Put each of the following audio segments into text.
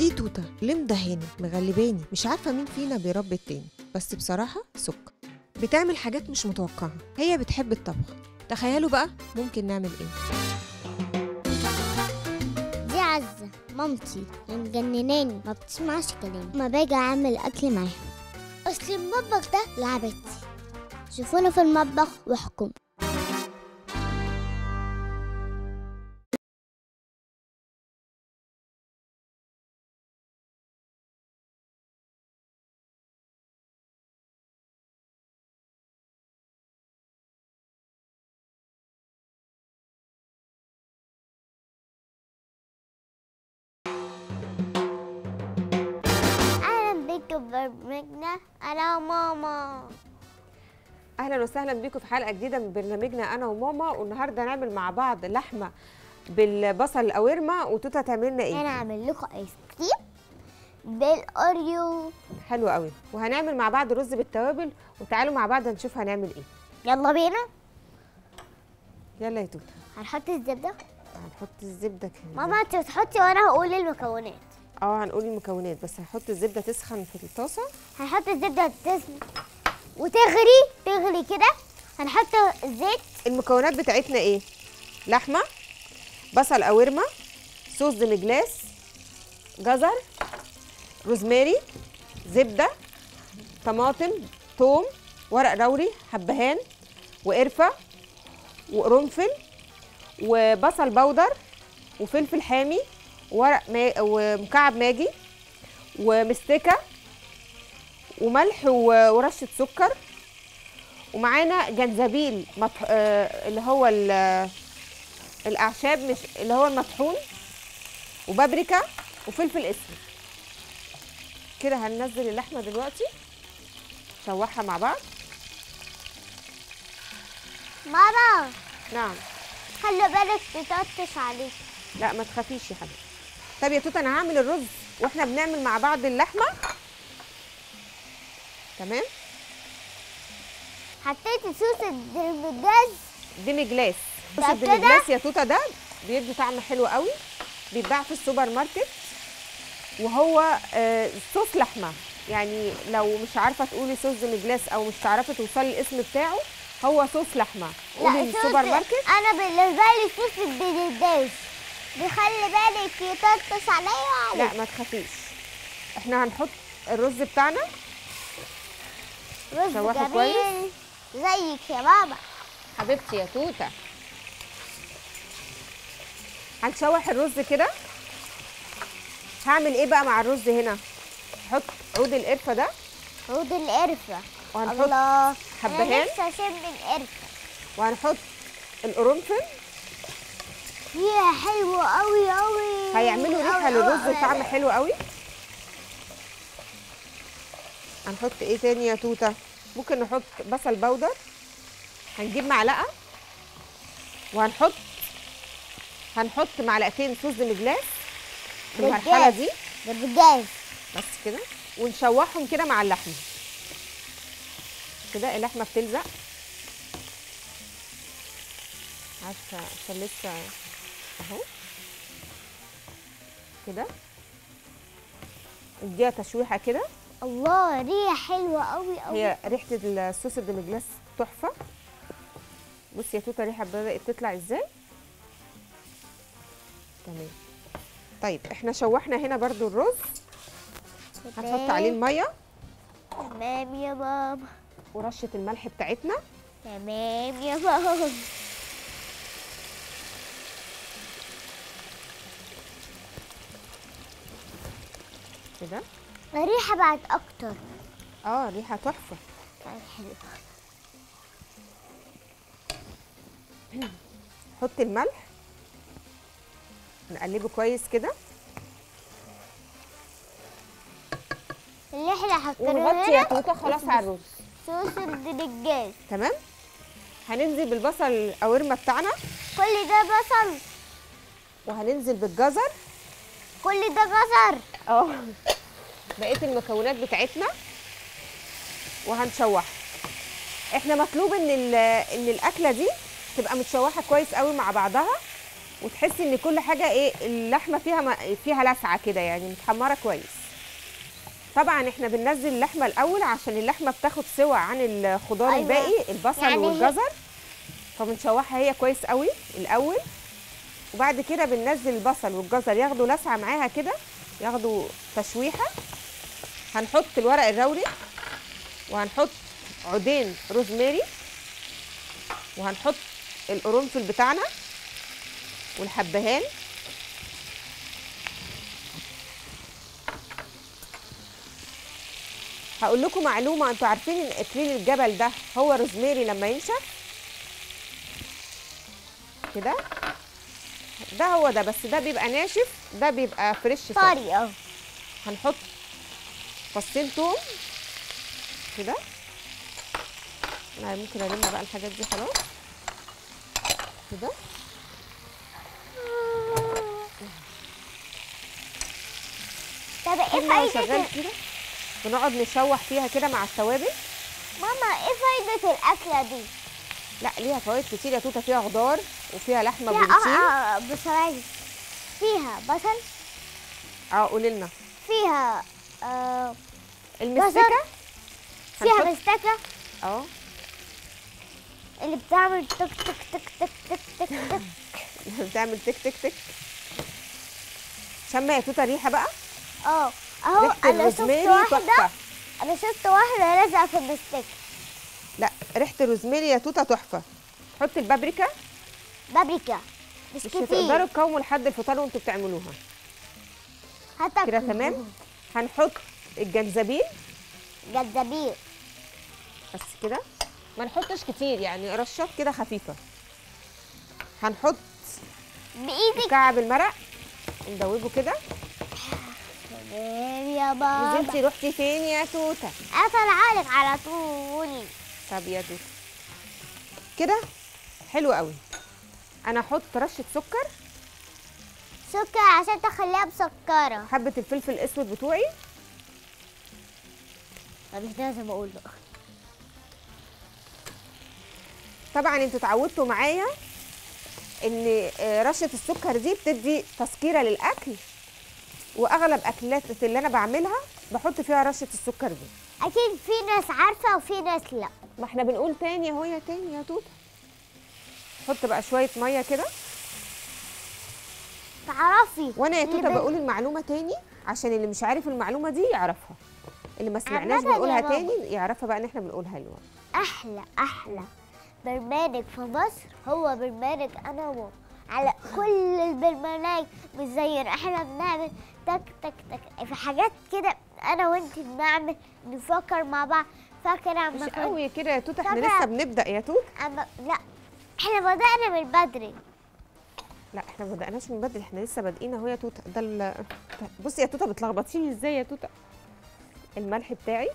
دي توتة ليه مدهاني مغلباني مش عارفة مين فينا بيربي التاني بس بصراحة سكر بتعمل حاجات مش متوقعة هي بتحب الطبخ تخيلوا بقى ممكن نعمل ايه دي عزة مامتي مجنناني ما بتسمعش كلامي ما باجي اعمل اكل معاها اصل المطبخ ده لعبتي شوفونا في المطبخ واحكم اهلا بيكم برنامجنا انا وماما اهلا وسهلا بيكم في حلقه جديده من برنامجنا انا وماما والنهارده هنعمل مع بعض لحمه بالبصل القوارمه وتوته تعمل لنا انا ايه اعمل لكم ايس كريم بالاوريو حلو قوي وهنعمل مع بعض رز بالتوابل وتعالوا مع بعض نشوف هنعمل ايه يلا بينا يلا يا توته هنحط الزبده هنحط الزبده كده ماما انت بتحطي وانا هقول المكونات اه هنقول المكونات بس هنحط الزبده تسخن في الطاسه هنحط الزبده تسم وتغلي تغلي كده هنحط الزيت المكونات بتاعتنا ايه لحمه بصل قوارمه صوص دمجلاس جزر روزماري زبده طماطم ثوم ورق لوري حبهان وقرفه وقرنفل وبصل بودر وفلفل حامي ورق ما... ومكعب ماجي ومستكه وملح و- ورشه سكر ومعانا جنزبيل مطح... آه اللي هو ال- الاعشاب مش اللي هو المطحون وبابريكا وفلفل اسود كده هننزل اللحمه دلوقتي نشوحها مع بعض ماما نعم خلي بالك تطش عليك لا ما تخافيش يا حبيبتي طب يا توته انا هعمل الرز واحنا بنعمل مع بعض اللحمه تمام حطيت صوص الدربجاز ديمي جلاس بص ده الديمي كده؟ جلاس يا توته ده بيدي طعم حلو قوي بيتباع في السوبر ماركت وهو آه، صوص لحمه يعني لو مش عارفه تقولي صوص ديمي جلاس او مش تعرفي توصلي الاسم بتاعه هو صوص لحمه قولي صوص- السوبر ماركت انا بالنسبه لي صوص الدربجاز بيخلي بالك يطرطش عليا وعليك لا ما تخافيش احنا هنحط الرز بتاعنا رز شوحه جميل كويس. زيك يا بابا حبيبتي يا توته هنشوح الرز كده هعمل ايه بقى مع الرز هنا هحط عود القرفه ده عود القرفة وهنحط الله حبهان. انا نفسي اشم القرفة وهنحط القرنفل هي حلوة قوي قوي هيعملوا ريحه للرز وطعم حلو قوي هنحط ايه تاني يا توته ممكن نحط بصل بودر هنجيب معلقه وهنحط هنحط معلقتين صوص دمجلاس في المرحله دجاج. دي دربجاز بس كده ونشوحهم كده مع اللحمه كده اللحمه بتلزق عارفه عشان لسه اهو كده نديها تشويحه كده الله ريحة حلوة قوي قوي هي ريحه الصوص الدمجلاس تحفه بصي يا توته الريحه بدات تطلع ازاي تمام طيب احنا شوحنا هنا برضو الرز هنحط عليه الميه تمام يا ماما ورشه الملح بتاعتنا تمام يا ماما كده الريحة بقت أكتر اه ريحه تحفه بقت حلوة حط الملح نقلبه كويس كده اللي احنا ونغطي حطيناه يا هنا توته خلاص على الرز صوص الدجاج تمام هننزل بالبصل القوارمه بتاعنا كل ده بصل وهننزل بالجزر كل ده جزر اه بقيه المكونات بتاعتنا وهنشوحها احنا مطلوب ان ال- ان الاكله دي تبقى متشوحه كويس قوي مع بعضها وتحسي ان كل حاجه ايه اللحمه فيها ما فيها لسعه كده يعني متحمره كويس طبعا احنا بننزل اللحمه الاول عشان اللحمه بتاخد سوى عن الخضار أيوة. الباقي البصل يعني هي- والجزر فبنشوحها هي كويس قوي الاول وبعد كده بننزل البصل والجزر ياخدوا لسعه معاها كده ياخدوا تشويحه هنحط الورق الروري وهنحط عودين روزماري وهنحط القرنفل بتاعنا والحبهان هقول لكم معلومه انتوا عارفين ان اكليل الجبل ده هو روزماري لما ينشف كده ده هو ده بس ده بيبقى ناشف ده بيبقى فريش صافي. طري اه هنحط فصين توم كده انا ممكن الم بقى الحاجات دي خلاص كده طب ايه طول ما هو فايدة شغال كده بنقعد نشوح فيها كده مع التوابل ماما ايه فايدة الأكلة دي؟ لا ليها فوائد كتير يا توته فيها خضار وفيها لحمه فيها بروتين اه اه بثواني فيها بصل اه قولي لنا فيها آه المستكه فيها هنحط- مستكة اه اللي بتعمل تك تك تك تك تك تك تك بتعمل تك تك تك شم يا توته ريحه بقى اه اهو ريحه انا شفت الروزماري واحدة تحفه انا شفت واحدة لازقة في المستكة لا ريحه الروزماري يا توته تحفه حط البابريكا بابريكا مش مش كتير هتقدروا تقاوموا لحد الفطار وانتوا بتعملوها هتاكل كده تمام هنحط الجنزبيل جزابيل بس كده ما نحطش كتير يعني رشات كده خفيفه هنحط بايدك مكعب المرق ندوبه كده تمام يا بابا نزلتي رحتي فين يا توته اطلع لك على طول طب يا توته كده حلو قوي انا احط رشه سكر سكر عشان تخليها مسكرة حبه الفلفل الاسود بتوعي طب مش لازم اقول بقى طبعا انتوا اتعودتوا معايا ان آه، رشه السكر دي بتدي تسكيره للاكل واغلب اكلات اللي انا بعملها بحط فيها رشه السكر دي اكيد في ناس عارفة وفي ناس لا ما احنا بنقول تاني اهو يا تاني يا توته حط بقى شويه ميه كده تعرفي وانا يا اللي توته بن- بقول المعلومه تاني عشان اللي مش عارف المعلومه دي يعرفها اللي ما سمعناش عامة يا بنقولها بابا. تاني يعرفها بقى ان احنا بنقولها له احلى احلى برنامج في مصر هو برنامج انا وماما على كل البرنامج مش زينا احنا بنعمل تك تك تك في حاجات كده انا وانت بنعمل نفكر مع بعض فاكره مش اما كنت قوي كده يا توته احنا طبعا. لسه بنبدا يا توته أما لا احنا بدأنا من بدري لا احنا ما بدأناش من بدري احنا لسه بادئين اهو يا توته ده ال... بصي يا توته بتلخبطيني ازاي يا توته الملح بتاعي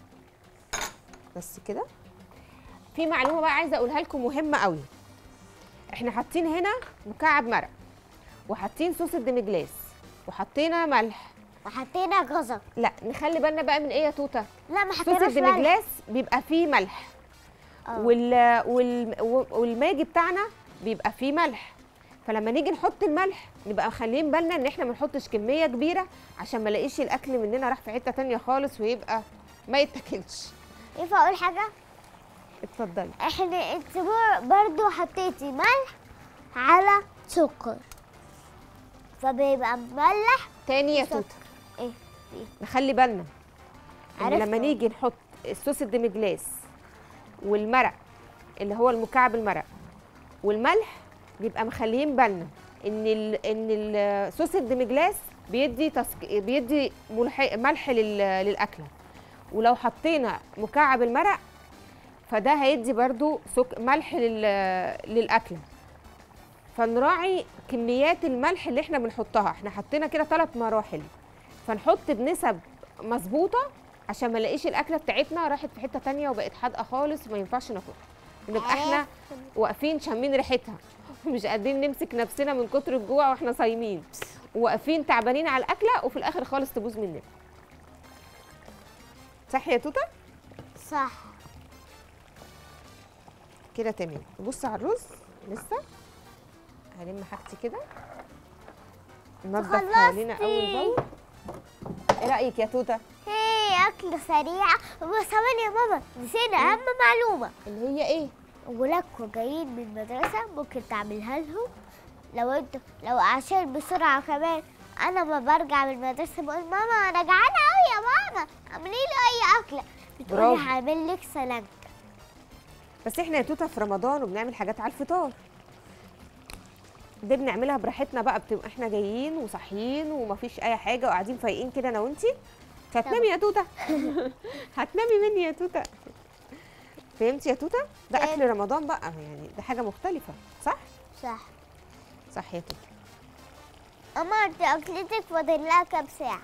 بس كده في معلومه بقى عايزه اقولها لكم مهمه قوي احنا حاطين هنا مكعب مرق وحاطين صوص الدمجلاس وحطينا ملح وحطينا جزر لا نخلي بالنا بقى من ايه يا توته لا ما صوص حطيناش ملح الدمجلاس بيبقى فيه ملح آه. وال... وال... والماجي بتاعنا بيبقى فيه ملح فلما نيجي نحط الملح نبقى مخليين بالنا ان احنا ما نحطش كميه كبيره عشان ما الاقيش الاكل مننا راح في حته تانية خالص ويبقى ما يتاكلش ينفع اقول حاجه اتفضلي احنا انت بر- برضو حطيتي ملح على سكر فبيبقى مملح تاني يا وسكر. توته ايه نخلي بالنا ان عرفت لما أهو. نيجي نحط الصوص الدمجلاس والمرق اللي هو المكعب المرق والملح بيبقى مخليين بالنا ان ال ان ال- صوص الدمجلاس بيدي تسك... بيدي ملح... ملح لل... للاكله ولو حطينا مكعب المرق فده هيدي برضو سك... ملح لل... للاكله فنراعي كميات الملح اللي احنا بنحطها احنا حطينا كده ثلاث مراحل فنحط بنسب مظبوطه عشان ما نلاقيش الاكله بتاعتنا راحت في حته تانية وبقت حادقه خالص وما ينفعش ناكلها ونبقى احنا واقفين شامين ريحتها مش قادرين نمسك نفسنا من كتر الجوع واحنا صايمين واقفين تعبانين على الاكله وفي الاخر خالص تبوظ مننا صح يا توته صح كده تمام نبص على الرز لسه هلم حاجتي كده ننضف حوالينا اول باول ايه رايك يا توته هي أكل سريعة بس ثواني يا ماما نسينا أهم معلومة اللي هي ايه ولادكم جايين من المدرسة ممكن تعملها لهم لو انتوا لو عشان بسرعة كمان أنا ما برجع من المدرسة بقول ماما أنا جعانة أوي يا ماما اعملي لي أي أكلة بتقولي برافو. هعمل لك سلنك بس احنا يا توته في رمضان وبنعمل حاجات على الفطار دي بنعملها براحتنا بقى بتبقى احنا جايين وصاحيين ومفيش اي حاجه وقاعدين فايقين كده انا وانتي فهتنامي يا توته هتنامي مني يا توته فهمتي يا توته ده فهمت. اكل رمضان بقى يعني ده حاجه مختلفه صح صح صح يا توته أما انت أكلتك فاضل لها كام ساعة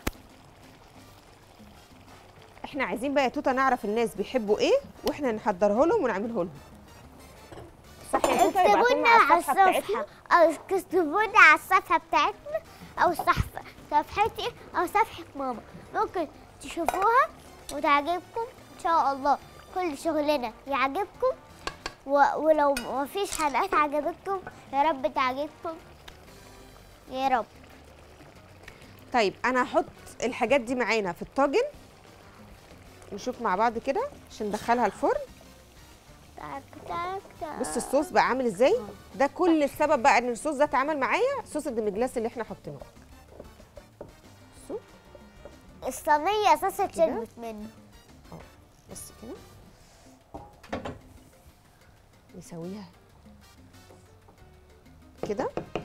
احنا عايزين بقى يا توته نعرف الناس بيحبوا ايه واحنا نحضره لهم ونعمله لهم صح يا توته اكتبوا يبعتوا لنا لنا على الصفحه بتاعتنا الصفحة أو اكتبوا لنا على الصفحة بتاعتنا أو صفحة صفحتي أو صفحة ماما ممكن تشوفوها وتعجبكم إن شاء الله كل شغلنا يعجبكم و... ولو ما فيش حلقات عجبتكم يا رب تعجبكم يا رب طيب انا هحط الحاجات دي معانا في الطاجن نشوف مع بعض كده عشان ندخلها الفرن تاك تاك تاك بص الصوص بقى عامل ازاي ده كل السبب بقى ان الصوص ده اتعمل معايا صوص الدمجلاس اللي احنا حاطينه بصوا الصينية أساسا اتشربت منه بس كده نسويها كده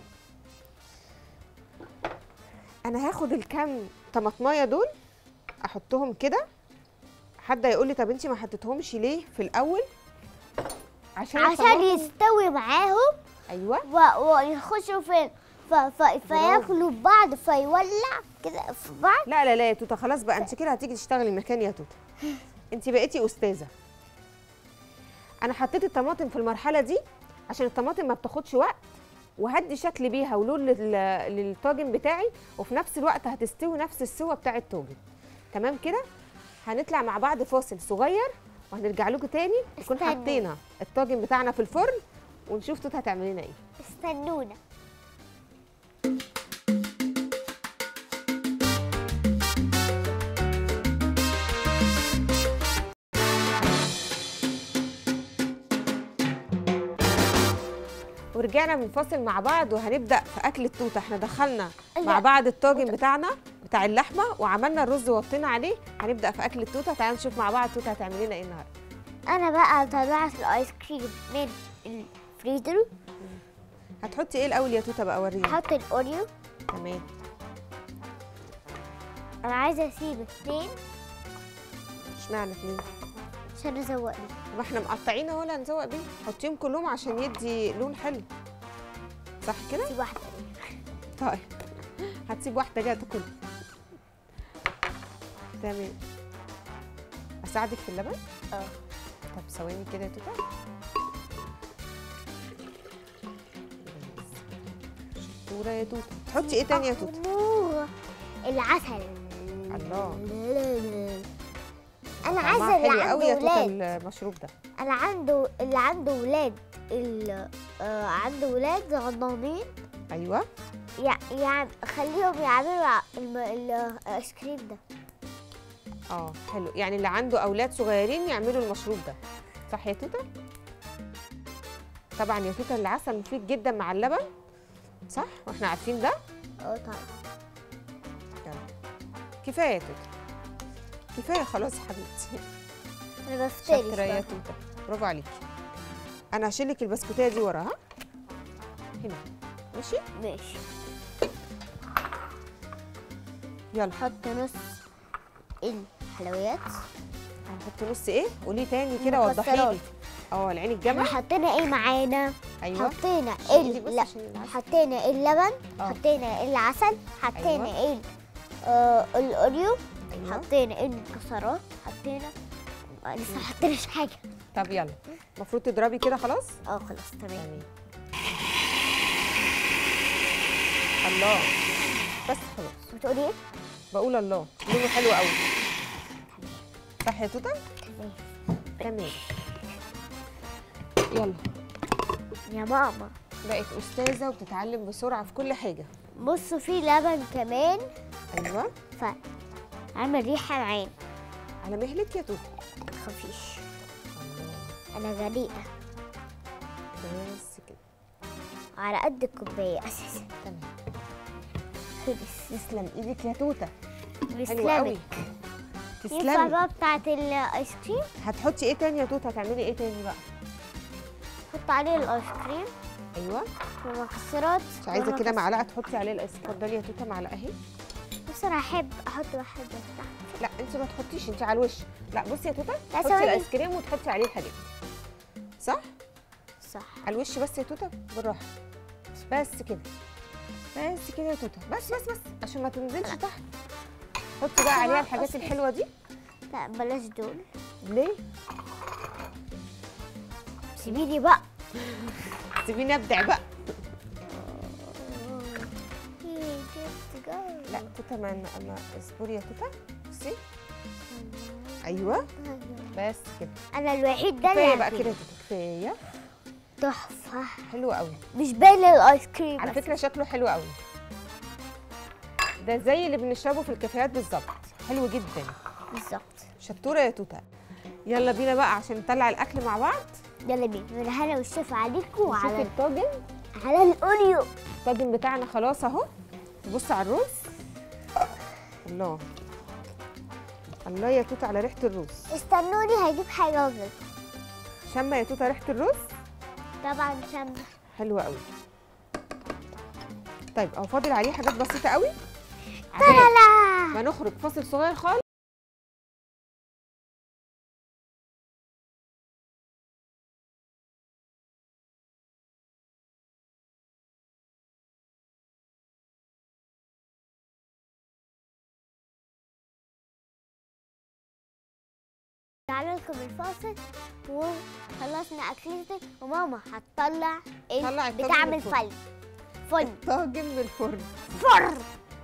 انا هاخد الكام طماطمايه دول احطهم كده حد يقول لي طب انت ما حطيتهمش ليه في الاول عشان عشان الطماطم- يستوي معاهم ايوه و- ويخشوا في ف... ف... فياكلوا بعض فيولع كده في بعض لا لا لا يا توته خلاص بقى انت كده هتيجي تشتغلي مكان يا توته انت بقيتي استاذه انا حطيت الطماطم في المرحله دي عشان الطماطم ما بتاخدش وقت وهدي شكل بيها ولون لل- للطاجن بتاعي وفي نفس الوقت هتستوي نفس السوى بتاع الطاجن تمام كده هنطلع مع بعض فاصل صغير وهنرجع لكم تاني نكون استنوا. حطينا الطاجن بتاعنا في الفرن ونشوف توته هتعمل لنا ايه استنونا ورجعنا من فاصل مع بعض وهنبدا في اكل التوته احنا دخلنا مع لا. بعض الطاجن بتاعنا بتاع اللحمه وعملنا الرز ووطينا عليه هنبدا في اكل التوته تعالوا نشوف مع بعض التوته هتعمل لنا ايه النهارده انا بقى طلعت الايس كريم من الفريزر هتحطي ايه الاول يا توته بقى ورينا احط الاوريو تمام انا عايزه اسيب اتنين اشمعنى اتنين عشان ازوقني ما احنا مقطعين اهو اللي هنزوق بيه حطيهم كلهم عشان يدي لون حلو صح كده اسيب واحده طيب هتسيب واحده جايه تاكل تمام اساعدك في اللبن اه طب ثواني كده يا توته شطوره يا توته تحطي ايه تاني يا توته الله. العسل الله انا طعمها عايزه اللي حلو قوي يا عنده توته ولاد المشروب ده انا عنده اللي عنده ولاد اللي آه عنده ولاد غضبانين ايوه يع- يعني خليهم يعملوا ع- الم- ال- الايس كريم ده اه حلو يعني اللي عنده اولاد صغيرين يعملوا المشروب ده صح يا توته طبعا يا توته العسل مفيد جدا مع اللبن صح واحنا عارفين ده اه طبعا يلا. كفايه يا توته كفايه خلاص يا حبيبتي انا بفتري شاطره يا توته برافو عليكي انا هشيل لك البسكوتيه دي ورا ها هنا ماشي ماشي يلا حط نص الحلويات هنحط نص ايه قولي تاني كده وضحي لي مكسرات. اه العين احنا الجمل حطينا ايه معانا ايوه حطينا شيلي بس ال... لا عشان العسل. حطينا اللبن آه. حطينا العسل حطينا أيوة. ال آه الاوريو ايوه حطينا المكسرات حطينا آه، لسه ما حطيناش حاجه طب يلا المفروض تضربي كده خلاص اه خلاص تمام تمام الله بس خلاص بتقولي ايه؟ بقول الله لونه حلو قوي صح يا توته تمام تمام يلا يا ماما بقت استاذه وبتتعلم بسرعه في كل حاجه بصوا في لبن كمان ايوه فعمل ريحة معانا على مهلك يا توته خفيش الله أنا غريقة بس كده على قد الكوباية أساسا تمام خلص تسلم ايدك يا توته حلو تسلمي قوي ينفع تسلمي بقى بتاعت الايس كريم هتحطي ايه تاني يا توته هتعملي ايه تاني بقى حط عليه الايس كريم ايوه والمكسرات مش عايزه كده والمكسرات. معلقه تحطي عليه الايس اتفضلي يا توته معلقه اهي بس انا احب احط واحدة تحت لا انت ما تحطيش انت على الوش لا بصي يا توته لا، حطي ثواني. الايس كريم وتحطي عليه الحاجات صح صح على الوش بس يا توته بالراحه بس كده بس كده يا توته بس بس بس عشان ما تنزلش تحت حطي بقى عليها الحاجات الحلوه دي لا بلاش دول ليه سيبيني بقى سيبيني ابدع بقى لا توته ما ما اصبري يا توته بصي ايوه بس كده انا الوحيد ده كفايه اللي بقى هفيد. كده يا توته كفايه تحفة حلو قوي مش باين الايس كريم على بس. فكره شكله حلو قوي ده زي اللي بنشربه في الكافيهات بالظبط حلو جدا بالظبط شطوره يا توته يلا بينا بقى عشان نطلع الاكل مع بعض يلا بينا من هنا والشفا عليكم شوفي وعلى الطاجن على الاوريو الطاجن بتاعنا خلاص اهو بص على الرز الله الله يا توته على ريحه الرز استنوني هجيب حاجة وجد شامه يا توته ريحه الرز طبعا شم حلوه قوي طيب اهو فاضل عليه حاجات بسيطه قوي عبال لا ما نخرج فاصل صغير خالص تعالوا لكم الفاصل وخلصنا اكلتك وماما هتطلع طلع ال- الطاجن بتعمل من الفرن. فل فل طاجن من الفرن فر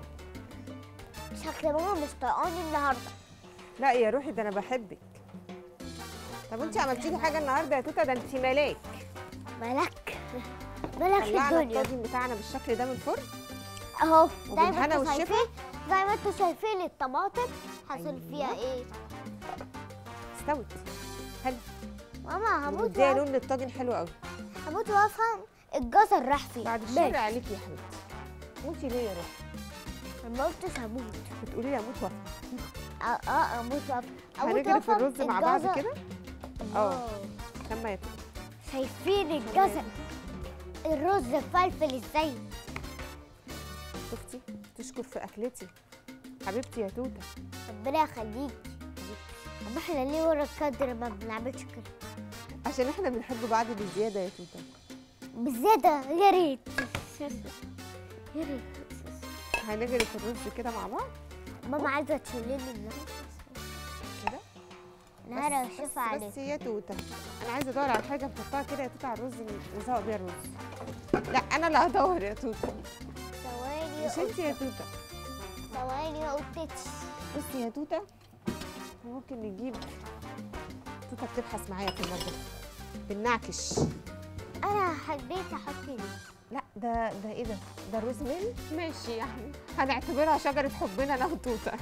شكل ماما مش طايقاني النهارده لا يا روحي ده انا بحبك طب انت عملتي لي حاجه النهارده يا توته ده انت ملاك ملك ملك طلعنا الدنيا الطاجن بتاعنا بالشكل ده من الفرن اهو زي ما وبالهنا انتوا والشفا. شايفين زي ما انتوا شايفين الطماطم حصل أيوة. فيها ايه استوت حلو ماما هموت ومديها وأف- لون للطاجن حلو قوي هموت وافهم الجزر راح فين بعد الشر عليكي يا حبيبتي موتي ليه يا روحي أنا ما قلتش هموت بتقولي لي اموت وافهم اه اه اموت وافهم اموت هنجري في وأفهم الرز مع بعض الجزر- كده اه اه. شما يا توته شايفين الجزر الرز فلفل ازاي شفتي تشكر في اكلتي حبيبتي يا توته ربنا يخليك اما احنا ليه ورا الكادر ما بنعملش كده عشان احنا بنحب بعض بزياده يا توته بالزيادة يا ريت يا ريت هنجري في الرز كده مع بعض ماما عايزة تشيلني النهارده كده نهار بس- الشفا بس- عليك بس يا توته انا عايزه ادور على حاجه نحطها كده يا توته على الرز نسوق بيها الرز لا انا اللي هدور يا توته ثواني مش انت يا توته ثواني ما قلتش بصي يا توته ممكن نجيب توته بتبحث معايا في المطبخ بنعكش انا حبيت احط دي لا ده ده ايه ده ده الرز ميل ماشي يعني هنعتبرها شجره حبنا انا وتوته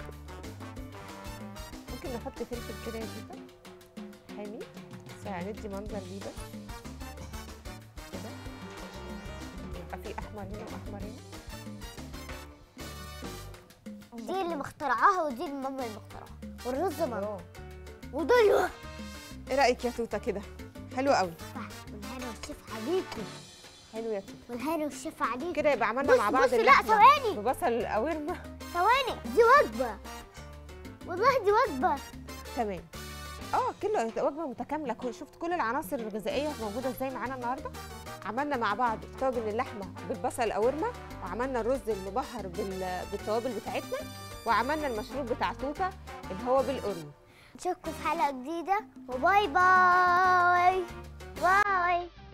ممكن نحط فلفل كده يا توته حامي بس هندي منظر ليه بس كده يبقى في احمر هنا واحمر هنا دي اللي مخترعاها ودي اللي ماما اللي مخترعاها والرز ماما الله. ودول ايه رايك يا توته كده حلو قوي والهنا والشيف عليكم حلو يا توته والهنا والشيف عليكم كده يبقى عملنا بص مع بعض بص لا اللحمة ثواني ببصل القوارمه ثواني دي وجبة والله دي وجبة تمام اه كله وجبه متكامله كل شفت كل العناصر الغذائيه موجوده ازاي معانا النهارده عملنا مع بعض طاجن اللحمه بالبصل القوارمه وعملنا الرز المبهر بال- بالتوابل بتاعتنا وعملنا المشروب بتاع توته اللي هو بالاوريو نشوفكم في حلقة جديدة وباي باي باي